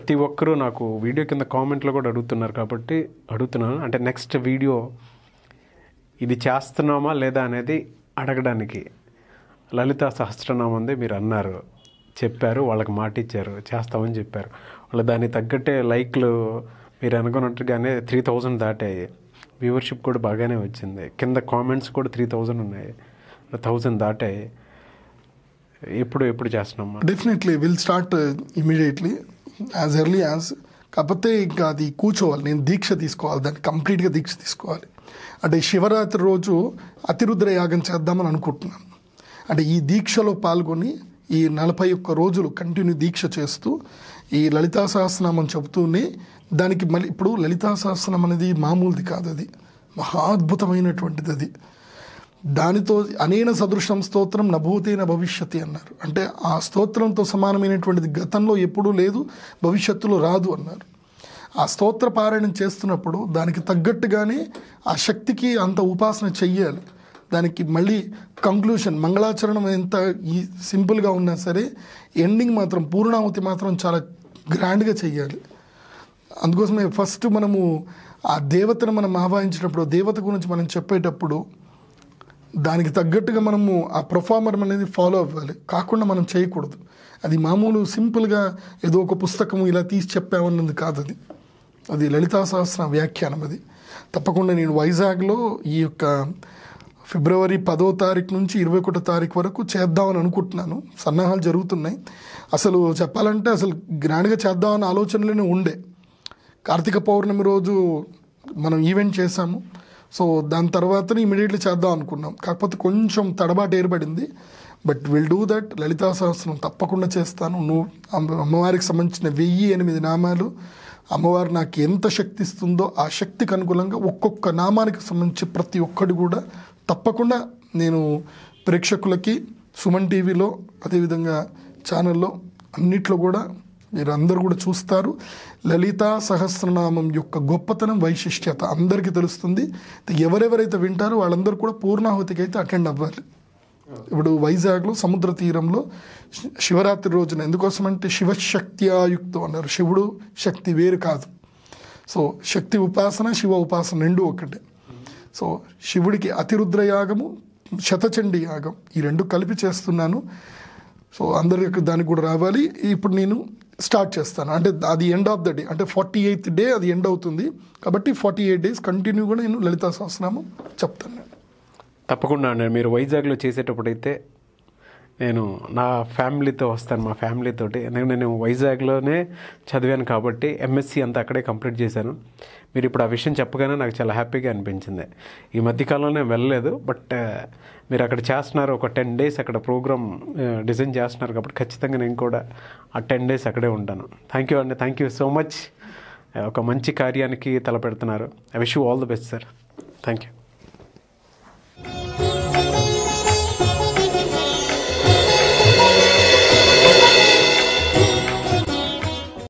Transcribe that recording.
ప్రతి ఒక్కరూ నాకు వీడియో కింద కామెంట్లో కూడా అడుగుతున్నారు కాబట్టి అడుగుతున్నాను అంటే నెక్స్ట్ వీడియో ఇది చేస్తున్నామా లేదా అనేది అడగడానికి లలిత సహస్రనామంది మీరు అన్నారు చెప్పారు వాళ్ళకి మాట ఇచ్చారు చేస్తామని చెప్పారు వాళ్ళు దానికి తగ్గట్టే లైక్లు మీరు అనుకున్నట్టుగానే త్రీ థౌజండ్ దాటాయి వ్యూవర్షిప్ కూడా బాగానే వచ్చింది కింద కామెంట్స్ కూడా త్రీ థౌజండ్ ఉన్నాయి థౌజండ్ దాటాయి ఎప్పుడు ఎప్పుడు చేస్తున్నామా definitely will start immediately as early as కాకపోతే ఇంకా అది కూర్చోవాలి నేను దీక్ష తీసుకోవాలి దాన్ని కంప్లీట్గా దీక్ష తీసుకోవాలి అంటే శివరాత్రి రోజు అతిరుద్ర యాగం చేద్దామని అనుకుంటున్నాను అంటే ఈ దీక్షలో పాల్గొని ఈ నలభై ఒక్క రోజులు కంటిన్యూ దీక్ష చేస్తూ ఈ లలితా సహస్రనామం చెబుతూనే దానికి మళ్ళీ ఇప్పుడు లలితా సహస్రనామం అనేది మామూలుది కాదు అది మహా అద్భుతమైనటువంటిది అది దానితో అనేన సదృశం స్తోత్రం నభూతేన భవిష్యతి అన్నారు అంటే ఆ స్తోత్రంతో సమానమైనటువంటిది గతంలో ఎప్పుడూ లేదు భవిష్యత్తులో రాదు అన్నారు ఆ స్తోత్ర పారాయణం చేస్తున్నప్పుడు దానికి తగ్గట్టుగానే ఆ శక్తికి అంత ఉపాసన చెయ్యాలి దానికి మళ్ళీ కంక్లూషన్ మంగళాచరణం ఎంత ఈ సింపుల్గా ఉన్నా సరే ఎండింగ్ మాత్రం పూర్ణాహుతి మాత్రం చాలా గ్రాండ్గా చెయ్యాలి అందుకోసమే ఫస్ట్ మనము ఆ దేవతను మనం ఆహ్వానించినప్పుడు దేవత గురించి మనం చెప్పేటప్పుడు దానికి తగ్గట్టుగా మనము ఆ ప్రొఫార్మర్ అనేది ఫాలో అవ్వాలి కాకుండా మనం చేయకూడదు అది మామూలు సింపుల్గా ఏదో ఒక పుస్తకం ఇలా తీసి చెప్పామన్నది కాదు అది అది లలితా సహస్ర వ్యాఖ్యానం అది తప్పకుండా నేను వైజాగ్లో ఈ యొక్క ఫిబ్రవరి పదో తారీఖు నుంచి ఇరవై ఒకటో తారీఖు వరకు చేద్దామని అనుకుంటున్నాను సన్నాహాలు జరుగుతున్నాయి అసలు చెప్పాలంటే అసలు గ్రాండ్గా చేద్దామన్న ఆలోచనలోనే ఉండే కార్తీక పౌర్ణమి రోజు మనం ఈవెంట్ చేశాము సో దాని తర్వాతనే ఇమీడియట్లీ చేద్దాం అనుకున్నాం కాకపోతే కొంచెం తడబాటు ఏర్పడింది but will do that Lalitha Sahasram తప్పకుండా చేస్తాను నువ్వు అమ్మ- అమ్మవారికి సంబంధించిన వెయ్యి ఎనిమిది నామాలు అమ్మవారు నాకు ఎంత శక్తి ఇస్తుందో ఆ శక్తికి అనుకూలంగా ఒక్కొక్క నామానికి సంబంధించి ప్రతి ఒక్కటి కూడా తప్పకుండా నేను ప్రేక్షకులకి సుమన్ టీవీలో అదేవిధంగా ఛానల్లో అన్నిట్లో కూడా మీరు అందరూ కూడా చూస్తారు లలితా సహస్రనామం యొక్క గొప్పతనం వైశిష్ట్యత అందరికీ తెలుస్తుంది ఎవరెవరైతే వింటారో వాళ్ళందరూ కూడా పూర్ణాహుతికి అయితే అటెండ్ అవ్వాలి ఇప్పుడు వైజాగ్లో సముద్ర తీరంలో శి- శివరాత్రి రోజున ఎందుకోసమంటే శివశక్త్యాయుక్తం అన్నారు శివుడు శక్తి వేరు కాదు సో శక్తి ఉపాసన శివ ఉపాసన రెండు ఒకటే సో శివుడికి అతిరుద్ర యాగము శతచండి యాగం ఈ రెండు కలిపి చేస్తున్నాను సో అందరికి దానికి కూడా రావాలి ఇప్పుడు నేను స్టార్ట్ చేస్తాను అంటే అది ఎండ్ ఆఫ్ ద డే అంటే ఫార్టీ ఎయిత్ డే అది ఎండ్ అవుతుంది కాబట్టి ఫార్టీ ఎయిట్ డేస్ కంటిన్యూ కూడా నేను లలితా సహస్రనామం చెప్తాను నేను తప్పకుండా అండి మీరు వైజాగ్లో చేసేటప్పుడైతే నేను నా ఫ్యామిలీతో వస్తాను మా ఫ్యామిలీతోటి ఎందుకంటే నేను వైజాగ్లోనే చదివాను కాబట్టి ఎంఎస్సి అంతా అక్కడే కంప్లీట్ చేశాను మీరు ఇప్పుడు ఆ విషయం చెప్పగానే నాకు చాలా హ్యాపీగా అనిపించింది ఈ మధ్యకాలంలో నేను వెళ్ళలేదు బట్ ఆ, మీరు అక్కడ చేస్తున్నారు ఒక టెన్ డేస్ అక్కడ ప్రోగ్రామ్ డిజైన్ చేస్తున్నారు కాబట్టి ఖచ్చితంగా నేను కూడా ఆ టెన్ డేస్ అక్కడే ఉంటాను థ్యాంక్ యూ అండి థ్యాంక్ యూ సో మచ్ ఒక మంచి కార్యానికి తలపెడుతున్నారు I wish you all the best sir thank you